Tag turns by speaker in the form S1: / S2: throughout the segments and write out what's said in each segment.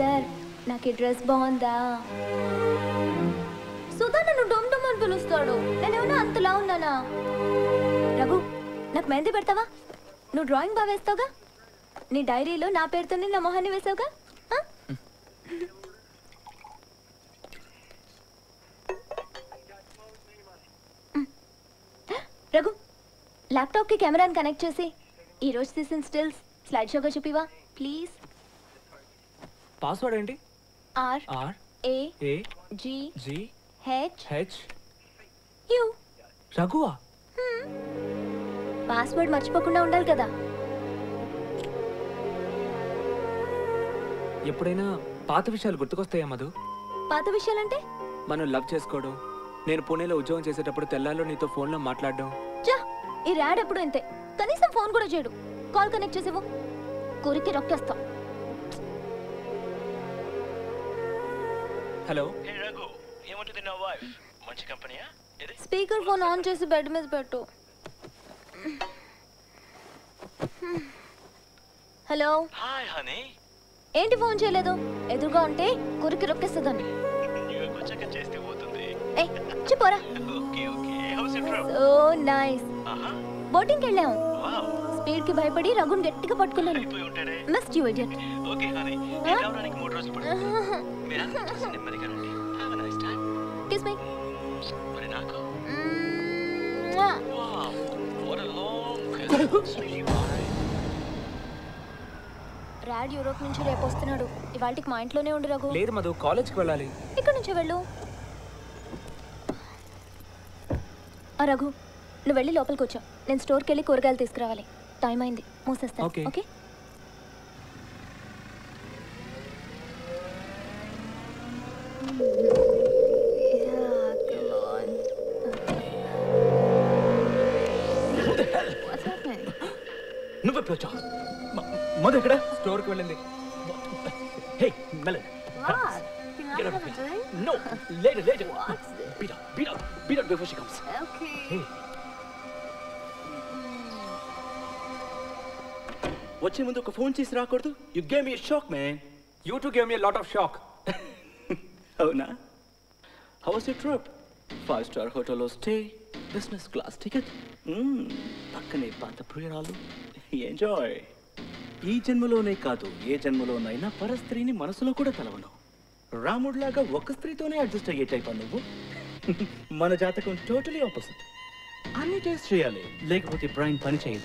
S1: Sir నాకు ఈ dress బాగుందా సుధా నన్ను డొమ్ డొమ్ అని పిలుస్తాడు నేనేమన్నా అంతలా ఉన్నానా రఘు నాకు మెహందీ పెడతావా నువ్వు డ్రాయింగ్ బాగా వేస్తావుగా నీ డైరీలో నా పేరుతోనే నా మొహాన్ని వేసావుగా ఆ? రఘు ల్యాప్టాప్కి కెమెరాని కనెక్ట్ చేసి ఈ రోజు తీసిన స్టిల్స్ స్లైడ్ షోగా చూపివా ప్లీజ్
S2: పాస్వర్డ్ ఏంటి
S1: R
S2: R
S1: A
S2: A
S1: G
S2: G
S1: H
S2: H
S1: U
S2: రఘువా
S1: పాస్వర్డ్ మర్చిపోకుండా ఉండాలి కదా
S2: ఎప్పుడైనా పాత విషయాలు గుర్తుకొస్తాయా మధు
S1: పాత విషయాలంటే
S2: మనం లవ్ చేసుకోవడం నేను పూణేలో ఉద్యోగం చేసేటప్పుడు తెల్లాలో నీతో ఫోన్లో మాట్లాడడం
S1: చా ఈ ర్యాడ్ ఎప్పుడు ఇంతే కనీసం ఫోన్ కూడా చేయడు కాల్ కనెక్ట్ చేసేవు కొరికి రొక్కేస్తాం
S2: హలో
S3: హే రఘు ఏముంటుంది నా వైఫ్ మంచి కంపెనీయా ఇది
S1: స్పీకర్ ఫోన్ ఆన్ చేసి బెడ్ మీద పెట్టు హలో
S3: హాయ్ హనీ
S1: ఏంటి ఫోన్ చేయలేదు ఎదురుగా ఉంటే కొరికి రొక్కేస్తుందని
S3: న్యూయార్క్ వచ్చాక చేస్తే పోతుంది
S1: ఏ చెప్పరా
S3: okay okay how's your trip
S1: oh nice
S3: ఆహా
S1: బోటింగ్కి వెళ్ళాం
S3: వావ్
S1: స్పీడ్ కి భయపడి రఘుని గట్టిగా పట్టుకున్నాను
S3: అయిపోయి ఉంటాడే
S1: missed you idiot
S3: okay honey నేను రావడానికి మూడు రోజులు పడుతుంది మీరంతా చూసి నెమ్మదిగా రండి have nice time
S1: kiss me
S3: మరి నాకు wow what a long sweetie boy
S1: Rod Europe నుంచి రేపు వస్తున్నాడు ఇవాళకి మా ఇంట్లోనే ఉండు రఘు
S2: లేదు మధు కాలేజ్కి వెళ్ళాలి
S1: ఇక్కడ నుంచి వెళ్ళు ఆ రఘు నువ్వు వెళ్ళి లోపలికి వచ్చావు నేను స్టోర్కి వెళ్ళి కూరగాయలు తీసుకురావాలి టైం అయింది మూసేస్తాను
S2: Okay.
S1: ఓకే
S4: నువ్వెప్పుడు వచ్చావు మధు ఎక్కడ
S2: స్టోర్కి వెళ్ళింది
S4: hey melon Get out of here. No, later, later. Beat up, beat up, beat up before she comes. Hey. వచ్చే ముందు ఒక ఫోన్ చేసి రాకూడదు you gave me shock man
S2: you too gave me lot of shock
S4: అవునా how was your trip five star హోటల్లో stay business class ticket పక్కనే పాత ప్రియురాలు ఎంజాయ్ ఈ జన్మలోనే కాదు ఏ జన్మలోనైనా పరస్త్రీని మనసులో కూడా తలవను రాముడిలాగా ఒక స్త్రీతోనే అడ్జస్ట్ అయ్యే టైప్ నువ్వు మన జాతకం టోటలీ ఆపోజిట్ అన్ని టేస్ట్ చేయాలి లేకపోతే బ్రైన్ పని చేయదు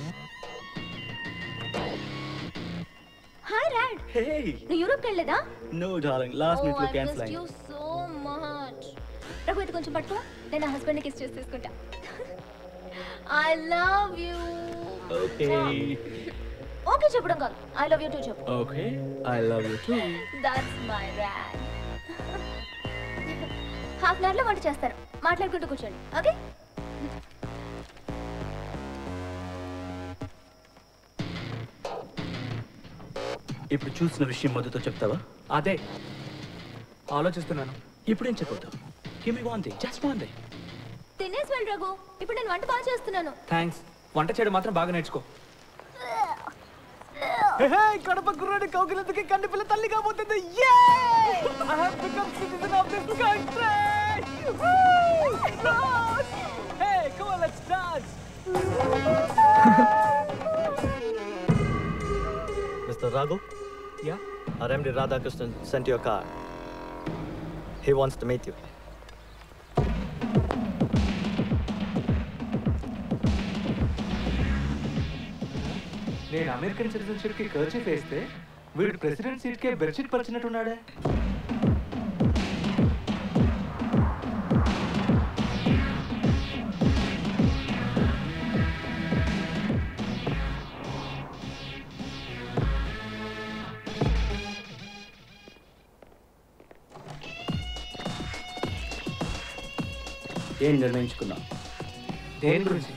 S1: హాయ్ రాడ్
S4: హే
S1: నువ్వు యూరోప్కి వెళ్ళలేదా
S4: నో డార్లింగ్ లాస్ట్ మినిట్ లో
S1: Oh, I
S4: క్యాన్సిల్
S1: missed
S4: అయింది
S1: you so much. రఘు ఇది కొంచెం పట్టుకో నేను నా హస్బెండ్ని కిస్ చేసి తీసుకుంటా I love you
S4: okay
S1: okay చెప్పడం కాదు ఐ లవ్ యూ టూ చెప్పు
S4: okay I love you too
S1: that's my Rad half an అవర్లో వంట చేస్తారు మాట్లాడుకుంటూ కూర్చోండి ఓకే
S4: ఇప్పుడు చూసిన విషయం మొదతో చెప్తావా
S2: అదే ఆలోచిస్తున్నాను
S4: ఇప్పుడేం చెప్పొద్దు give me one thing just one thing
S1: తినేసి వెళ్ళి రఘు ఇప్పుడు నేను వంట బాగా చేస్తున్నాను
S2: థ్యాంక్స్ వంట చేయడం మాత్రం బాగా నేర్చుకో కడప కుర్రాడి కౌకిలందుకి కంటి పిల్ల తల్లి కాబోతుంది
S5: Mr. Raghu,
S2: yeah
S5: RMD Radhakrishnan sent you a card. He wants to meet you.
S2: నేను అమెరికన్ సిటిజన్షిప్ కి కర్చీఫ్ వేస్తే వీడు ప్రెసిడెంట్ సీట్ కే బెడ్షీట్ పరిచినట్టున్నాడే
S4: ఏం నిర్ణయించుకున్నావు
S2: దేని గురించి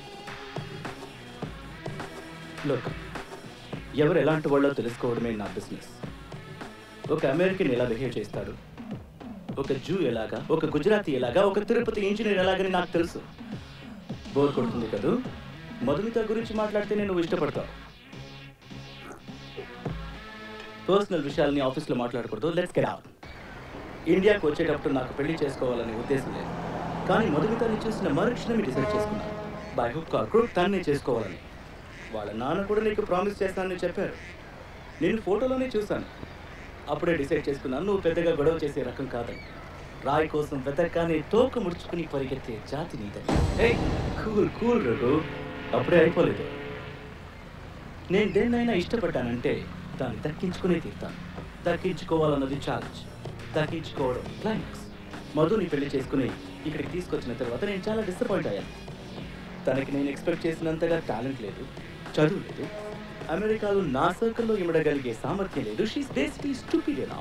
S4: లుక్ ఎవరు ఎలాంటి వాళ్ళో తెలుసుకోవడమే నా బిజినెస్ ఒక అమెరికన్ ఎలా బిహేవ్ చేస్తాడు ఒక జూ ఎలాగా ఒక గుజరాతీ ఎలాగా ఒక తిరుపతి ఇంజనీర్ ఎలాగని నాకు తెలుసు బోర్ కొడుతుంది కదూ మధుమిత గురించి మాట్లాడితే నేను ఇష్టపడతావు పర్సనల్ విషయాల్ని ఆఫీస్లో మాట్లాడకూడదు లెట్స్ గెట్ అవుట్ ఇండియాకి వచ్చేటప్పుడు నాకు పెళ్లి చేసుకోవాలనే ఉద్దేశం లేదు కానీ మధుమితాన్ని చూసిన మరుక్షణం డిసైడ్ చేసుకున్నాను బై హుక్ ఆర్ క్రూక్ తన్నే చేసుకోవాలని వాళ్ళ నాన్న కూడా నీకు ప్రామిస్ చేస్తానని చెప్పారు నేను ఫోటోలోనే చూశాను అప్పుడే డిసైడ్ చేసుకున్నాను నువ్వు పెద్దగా గొడవ చేసే రకం కాదని రాయ్ కోసం వెతకానే తోక ముడుచుకుని పరిగెత్తే జాతి నీదని ఏయ్ కూల్ కూల్ రఘు అప్పుడే అయిపోలేదు నేను దేన్నైనా ఇష్టపడ్డానంటే దాన్ని దక్కించుకునే తీరుతాను దక్కించుకోవాలన్నది ఛాలెంజ్ దక్కించుకోవడం క్లైమాక్స్ మధుని పెళ్లి చేసుకుని ఇక్కడికి తీసుకొచ్చిన తర్వాత నేను చాలా డిసప్పాయింట్ అయ్యాను తనకి నేను ఎక్స్పెక్ట్ చేసినంతగా టాలెంట్ లేదు చదువు లేదు అమెరికాలో నా సర్కిల్లో ఇమ్మడగలిగే సామర్థ్యం లేదు షీస్ బేసిక్లీ స్టూపిడ్ నా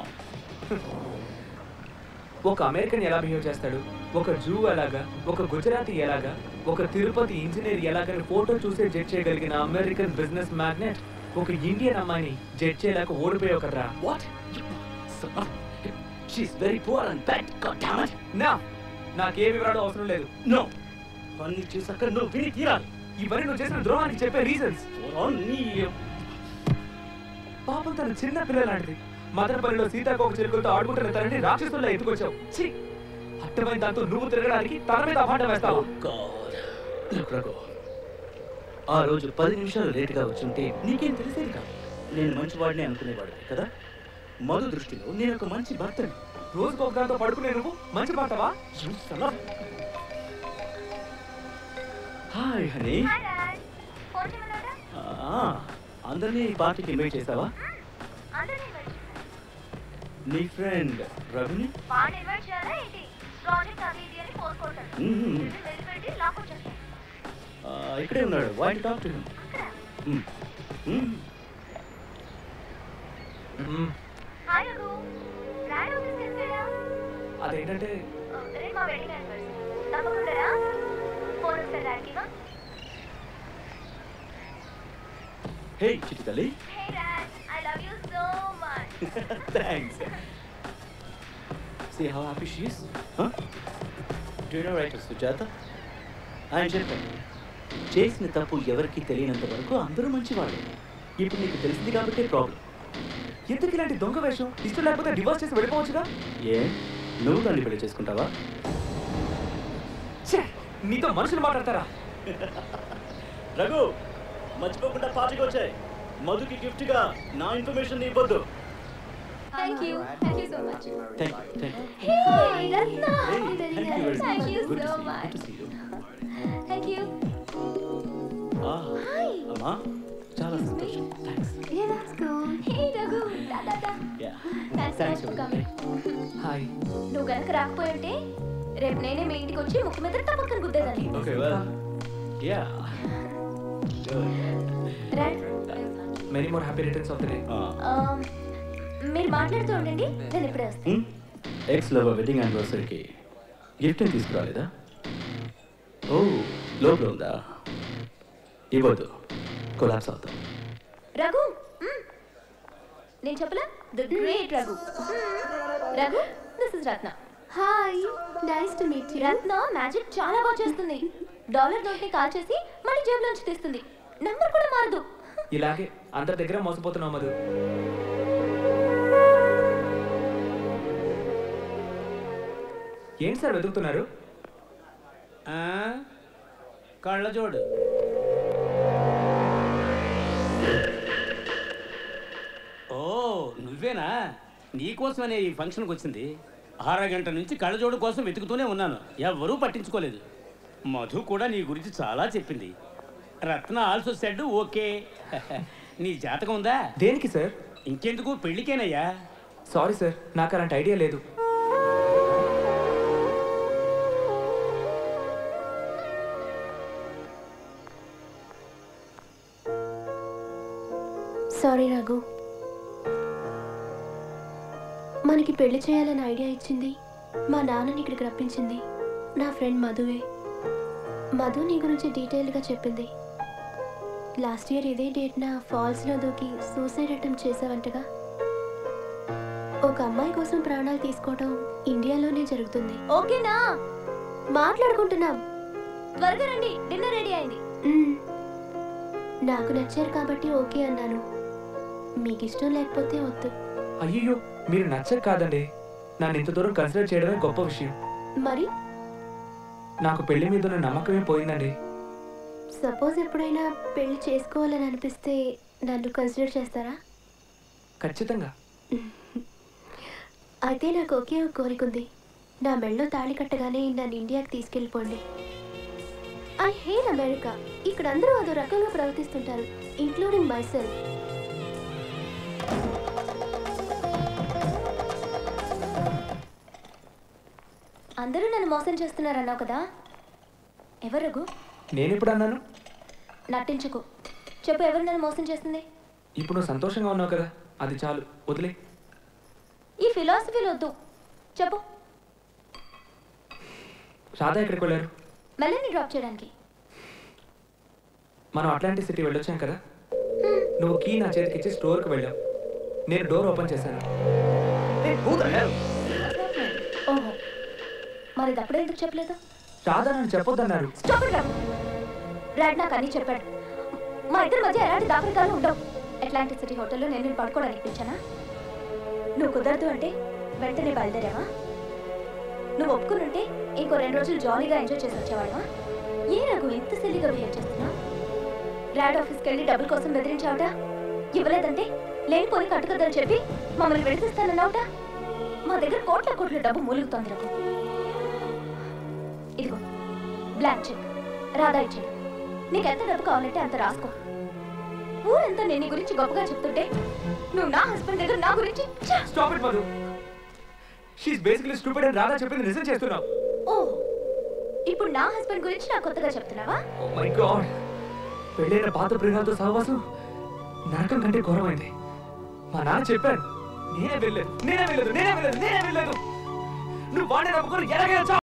S2: ఒక అమెరికన్ ఎలా బిహేవ్ చేస్తాడు ఒక జూ ఎలాగా ఒక గుజరాతీ ఎలాగా ఒక తిరుపతి ఇంజనీర్ ఎలాగని ఫోటో చూసే జడ్జ్ చేయగలిగిన అమెరికన్ బిజినెస్ మ్యాగ్నెట్ ఒక ఇండియన్ అమ్మాయిని జడ్జ్ చేయలేక ఓడిపోయావు కదరా
S4: what she's very poor and bad god damn it
S2: నా నాకే వివరాలు అవసరం లేదు
S4: నో అన్ని చూసాక నువ్వు విని తీరాలి
S2: ఇవన్నీ నువ్వు చేసిన ద్రోహానికి చెప్పే రీజన్స్
S4: ఓ నీ
S2: పాపం తన చిన్న పిల్ల లాంటిది మదనపల్లిలో సీతాకోక చిలుకలతో ఆడుకుంటున్న తనని రాక్షసుల్లో ఎత్తుకొచ్చావు ఛీ అట్టమైన దాంతో నువ్వు తిరగడానికి తన మీద అపాఠం వేస్తావు
S4: రఘు ఆ రోజు పది నిమిషాలు లేటుగా వచ్చుంటే నీకేం తెలిసేది కాదు నేను మంచివాడిని అనుకునేవాడు కదా మధు దృష్టిలో నేను ఒక మంచి భర్తని
S2: రోజుకు ఒక దాంతో పడుకునే నువ్వు మంచి పాటవా
S4: హాయ్ హనీ
S1: ఫోన్ చేయమన్నాడా
S4: అందరినీ ఈ పార్టీకి ఇన్వైట్ చేసావా
S1: అందరినీ ఇన్వైట్
S4: నీ ఫ్రెండ్ రఘుని
S1: వాడిని ఇన్వైట్ చేయాలా ఏంటి ప్రాజెక్ట్ అది ఇది అని ఫోన్ కొట్టాడు
S4: మ్మ్.
S1: వెళ్ళిపెట్టి లాక్ వచ్చేస్తాను
S4: ఆ, ఇక్కడే ఉన్నాడు wait talk to him
S1: hi Raghu royal office తీసుకెళ్ళా
S2: అదేంటంటే
S1: రేపు మా వెడ్డింగ్ యానివర్సరీ తప్పకుండా ఫోన్ ఒకసారి రాకివా
S4: హే చిట్టి తల్లి
S1: hey Raj I love you so much
S4: thanks See how happy she is? Huh? Do you know writer Sujatha ఆయన చెప్పాను చేసిన తప్పు ఎవరికి తెలియనంత వరకు అందరూ మంచివాళ్ళు ఇప్పుడు నీకు తెలిసింది కాబట్టి ప్రాబ్లం
S2: ఎందుకు ఇలాంటి దొంగ వేషం ఇష్టం లేకపోతే డివోర్స్ చేసి వెళ్ళిపోవచ్చుగా
S4: ఏ నువ్వు దాన్ని పెళ్లి చేసుకుంటావా
S2: ఛే, నీతో మనుషులు మాట్లాడతారా
S4: రఘు మర్చిపోకుండా పార్టీకి వచ్చాయి మధుకి గిఫ్ట్గా నా ఇన్ఫర్మేషన్ ఇవ్వద్దు
S1: thank you thank you so much
S4: thank you thank you
S1: hey Ratna
S4: thank you very
S1: thank you
S4: good
S1: so
S4: to
S1: much
S4: see you
S1: thank you hi
S4: అమ్మా చాలా సంతోషం thanks
S1: Yeah, that's cool. Hey, Raghu. Da, da, da.
S4: Yeah
S1: Thanks, thanks for coming.
S2: Hi
S1: నువ్వు గనక రాకపోయి ఉంటే రేపు నేనే మీ ఇంటికి వచ్చి ముక్కు మీద టపక్కన గుద్దేదాన్ని
S4: okay well yeah
S1: right
S2: many more happy returns of the day
S1: మీరు మాట్లాడుతూ ఉండండి నేను ఇప్పుడే వస్తాను
S4: ఎక్స్ లవర్ వెడ్డింగ్ యానివర్సరీకి గిఫ్ట్ ఏం తీసుకురాలేదా ఓ లోపల ఉందా ఇవ్వద్దు కొలాప్స్ అవుతాం
S1: రఘు మ్మ్. నేను చెప్పలా the great Raghu Raghu this is Ratna hi nice to meet you Ratna magic చాలా బాగా చేస్తుంది డాలర్ నోట్ ని కాల్ చేసి మళ్ళీ జేబులోంచి తీస్తుంది నంబర్ కూడా మారదు
S2: ఇలాగే అందరి దగ్గర మోసపోతున్నావు మధు ఏంటి సార్ వెతుకుతున్నారు
S6: కళ్ళజోడు ఓ నువ్వేనా నీకోసమనే ఈ ఫంక్షన్కి వచ్చింది అరగంట నుంచి కళ్ళజోడు కోసం వెతుకుతూనే ఉన్నాను ఎవ్వరూ పట్టించుకోలేదు మధు కూడా నీ గురించి చాలా చెప్పింది రత్న ఆల్సో సెడ్ ఓకే నీ జాతకం ఉందా
S2: దేనికి సార్
S6: ఇంకెందుకు పెళ్ళికేనయ్యా
S2: సారీ సార్ నాకు అలాంటి ఐడియా లేదు
S7: సారీ రఘు మనకి పెళ్లి చేయాలని ఐడియా ఇచ్చింది మా నాన్నని ఇక్కడికి రప్పించింది నా ఫ్రెండ్ మధువే మధు నీ గురించి డీటెయిల్గా చెప్పింది లాస్ట్ ఇయర్ ఇదే డేట్న ఫాల్స్లో దూకి సూసైడ్ అటెంప్ట్ చేసావంటగా ఒక అమ్మాయి కోసం ప్రాణాలు తీసుకోవడం ఇండియాలోనే జరుగుతుంది
S1: ఓకేనా
S7: మాట్లాడుకుంటున్నాం
S1: త్వరగా రండి డిన్నర్ రెడీ అయింది
S7: మ్మ్. నాకు నచ్చారు కాబట్టి ఓకే అన్నాను మీకు ఇష్టం లేకపోతే వద్దు
S2: అయ్యో మీరు నచ్చక కాదండి నన్ను ఇంత దూరం కన్సిడర్ చేయడమే గొప్ప విషయం
S7: మరి
S2: నాకు పెళ్లి మీద ఉన్న నమ్మకమే పోయిందండి
S7: సపోజ్ ఎప్పుడైనా పెళ్లి చేసుకోవాలని అనిపిస్తే నన్ను కన్సిడర్ చేస్తారా
S2: ఖచ్చితంగా
S7: అయితే నాకు ఒకే ఒక కోరిక ఉంది నా మెళ్ళో తాళి కట్టగానే నన్ను ఇండియాకి తీసుకెళ్ళిపోండి ఐ హేట్ అమెరికా ఇక్కడ అందరూ అదో రకంగా ప్రవర్తిస్తుంటారు ఇంక్లూడింగ్ మై సెల్ఫ్
S1: అందరూ నన్ను మోసం చేస్తున్నారన్నావు కదా ఎవరు రఘు
S2: నేను ఇప్పుడు అన్నాను
S1: నటించుకో చెప్పు ఎవరు నన్ను మోసం చేస్తుంది
S2: ఇప్పుడు నువ్వు సంతోషంగా ఉన్నావు కదా అది చాలు వదిలే
S1: ఈ ఫిలాసఫీలు వద్దు చెప్పు
S2: రాధా ఎక్కడికి వెళ్ళారు
S1: మెల్లని డ్రాప్ చేయడానికి
S2: మనం అట్లాంటి సిటీ వెళ్ళొచ్చాం కదా నువ్వు కీ నా చేతికి ఇచ్చి స్టోర్కి వెళ్ళావు నేను డోర్ ఓపెన్ చేశాను
S1: ఓహో మరి ఇది అప్పుడే ఎందుకు చెప్పలేదు
S2: రాధా నన్ను చెప్పొద్దన్నారు
S1: స్టాప్ ఇట్ రాము రాడ్ నాకు అన్నీ చెప్పాడు మా ఇద్దరి మధ్య ఎలాంటి దాపరికాలు ఉండవు అట్లాంటిక్ సిటీ హోటల్లో నేను నిన్ను పడుకోవడానికి పిలిచానా నువ్వు కుదరదు అంటే వెంటనే బయలుదేరావా నువ్వు ఒప్పుకునుంటే ఇంకో రెండు రోజులు జాలీగా ఎంజాయ్ చేసి వచ్చేవాడవా ఏ రఘు ఇంత సిల్లిగా బిహేవ్ చేస్తున్నా రాడ్ ఆఫీస్కి వెళ్ళి డబ్బుల కోసం బెదిరించావుట ఇవ్వలేదంటే లేనిపోని కట్టుకదని చెప్పి మమ్మల్ని విడిపిస్తానన్నావుట మా దగ్గర కోట్ల కోట్ల డబ్బు మూలుగుతోంది రఘు ఇదిగో బ్లాంక్ చెక్ రాధా ఇచ్చాడు నీకు ఎంత డబ్బు కావాలంటే అంత రాసుకో ఊరంతా నేను నీ గురించి గొప్పగా చెప్తుంటే నువ్వు నా హస్బెండ్ దగ్గర నా గురించి ఛ!
S2: Stop it Madhu she basically stupid అని రాధా చెప్పింది నిజం చేస్తున్నావు
S1: ఓ ఇప్పుడు నా హస్బెండ్ గురించి నాకు కొత్తగా చెప్తున్నావా
S2: ఓ మై గాడ్ పెళ్ళైన పాత ప్రియులతో సహవాసం నరకం కంటే ఘోరమైంది మా నాన్న చెప్పాను నేనే వెళ్ళలేదు నేనే వెళ్ళలేదు నేనే వెళ్ళలేదు నేనే వెళ్ళలేదు నువ్వు వాడిని నమ్ముకొని ఎలాగైనా చావు.